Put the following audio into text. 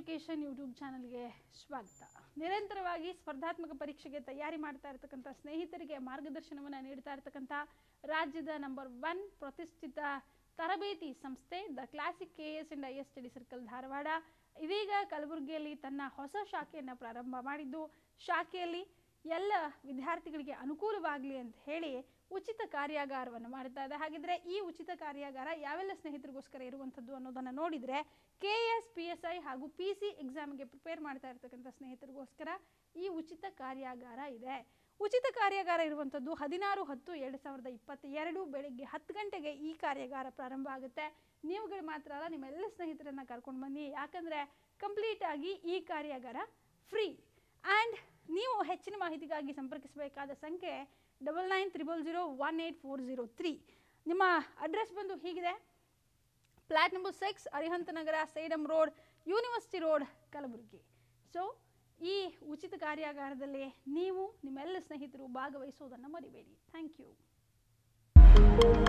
education YouTube ಚಾನಲ್ಗೆ ಸ್ವಾಗತ ನಿರಂತರವಾಗಿ ಸ್ಪರ್ಧಾತ್ಮಕ ಪರೀಕ್ಷೆಗೆ ತಯಾರಿ ಮಾಡ್ತಾ ಇರತಕ್ಕಂಥ ಸ್ನೇಹಿತರಿಗೆ ಮಾರ್ಗದರ್ಶನವನ್ನು ನೀಡ್ತಾ ಇರತಕ್ಕಂಥ ರಾಜ್ಯದ ನಂಬರ್ ಒನ್ ಪ್ರತಿಷ್ಠಿತ ತರಬೇತಿ ಸಂಸ್ಥೆ the classic K S and I S study circle Dharwad ಇದೀಗ ಕಲಬುರಗಿಯಲ್ಲಿ ತನ್ನ ಹೊಸ ಶಾಖೆಯನ್ನು ಪ್ರಾರಂಭ ಮಾಡಿದ್ದು ಶಾಖೆಯಲ್ಲಿ ಎಲ್ಲ ವಿದ್ಯಾರ್ಥಿಗಳಿಗೆ ಅನುಕೂಲವಾಗಲಿ ಅಂತ ಹೇಳಿ ಉಚಿತ ಕಾರ್ಯಾಗಾರವನ್ನು ಮಾಡ್ತಾ ಇದೆ ಹಾಗಿದ್ರೆ ಈ ಉಚಿತ ಕಾರ್ಯಾಗಾರ ಯಾವೆಲ್ಲ ಸ್ನೇಹಿತರಿಗೋಸ್ಕರ ಇರುವಂಥದ್ದು ಅನ್ನೋದನ್ನು ನೋಡಿದರೆ K S P S I ಹಾಗೂ ಪಿ ಸಿ ಎಕ್ಸಾಮ್ಗೆ ಪ್ರಿಪೇರ್ ಮಾಡ್ತಾ ಇರ್ತಕ್ಕಂಥ ಸ್ನೇಹಿತರಿಗೋಸ್ಕರ ಈ ಉಚಿತ ಕಾರ್ಯಾಗಾರ ಇದೆ ಉಚಿತ ಕಾರ್ಯಾಗಾರ ಇರುವಂಥದ್ದು ಹದಿನಾರು ಹತ್ತು ಎರಡು ಸಾವಿರದ ಇಪ್ಪತ್ತೆರಡು ಬೆಳಿಗ್ಗೆ ಹತ್ತು ಗಂಟೆಗೆ ಈ ಕಾರ್ಯಾಗಾರ ಪ್ರಾರಂಭ ಆಗುತ್ತೆ ನೀವುಗಳು ಮಾತ್ರ ಅಲ್ಲ ನಿಮ್ಮೆಲ್ಲ ಸ್ನೇಹಿತರನ್ನು ಕರ್ಕೊಂಡು ಬನ್ನಿ ಯಾಕಂದರೆ ಕಂಪ್ಲೀಟ್ ಆಗಿ ಈ ಕಾರ್ಯಾಗಾರ ಫ್ರೀ ಆ್ಯಂಡ್ ನೀವು ಹೆಚ್ಚಿನ ಮಾಹಿತಿಗಾಗಿ ಸಂಪರ್ಕಿಸಬೇಕಾದ ಸಂಖ್ಯೆ double nine triple zero one eight four zero three ನಿಮ್ಮ ಅಡ್ರೆಸ್ ಬಂದು ಹೀಗಿದೆ flat number six Arihant Nagar Sedam road university road Kalaburagi so ಈ ಉಚಿತ ಕಾರ್ಯಾಗಾರದಲ್ಲಿ ನೀವು ನಿಮ್ಮೆಲ್ಲ ಸ್ನೇಹಿತರು ಭಾಗವಹಿಸೋದನ್ನು ಮರಿಬೇಡಿ ಥ್ಯಾಂಕ್ ಯು